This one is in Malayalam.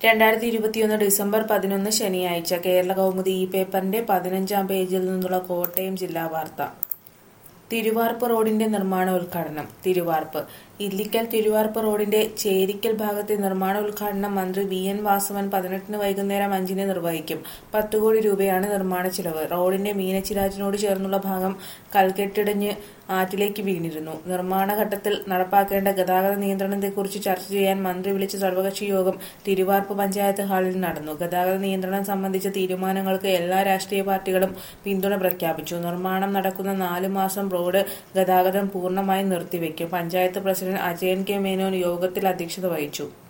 രണ്ടായിരത്തി ഇരുപത്തിയൊന്ന് ഡിസംബർ പതിനൊന്ന് ശനിയാഴ്ച കേരള കൗമുദി ഈ പേപ്പറിന്റെ പതിനഞ്ചാം പേജിൽ നിന്നുള്ള കോട്ടയം ജില്ലാ വാർത്ത തിരുവാർപ്പ് റോഡിന്റെ നിർമ്മാണോദ്ഘാടനം തിരുവാർപ്പ് ഇല്ലിക്കൽ തിരുവാർപ്പ് റോഡിന്റെ ചേരിക്കൽ ഭാഗത്തെ നിർമ്മാണോദ്ഘാടനം മന്ത്രി വി എൻ വാസവൻ പതിനെട്ടിന് വൈകുന്നേരം അഞ്ചിന് നിർവഹിക്കും പത്ത് കോടി രൂപയാണ് നിർമ്മാണ ചിലവ് റോഡിന്റെ മീനച്ചിരാറ്റിനോട് ചേർന്നുള്ള ഭാഗം കൽകെട്ടിടഞ്ഞ് ആറ്റിലേക്ക് വീണിരുന്നു നിർമ്മാണ ഘട്ടത്തിൽ നടപ്പാക്കേണ്ട ഗതാഗത നിയന്ത്രണത്തെക്കുറിച്ച് ചർച്ച ചെയ്യാൻ മന്ത്രി വിളിച്ച സർവകക്ഷി യോഗം തിരുവാർപ്പ് പഞ്ചായത്ത് ഹാളിൽ നടന്നു ഗതാഗത നിയന്ത്രണം സംബന്ധിച്ച തീരുമാനങ്ങൾക്ക് എല്ലാ രാഷ്ട്രീയ പാർട്ടികളും പിന്തുണ പ്രഖ്യാപിച്ചു നിർമ്മാണം നടക്കുന്ന നാലു മാസം റോഡ് ഗതാഗതം പൂർണ്ണമായും നിർത്തിവെക്കും പഞ്ചായത്ത് പ്രസിഡന്റ് അജയൻ കെ മേനോൻ യോഗത്തിൽ അധ്യക്ഷത വഹിച്ചു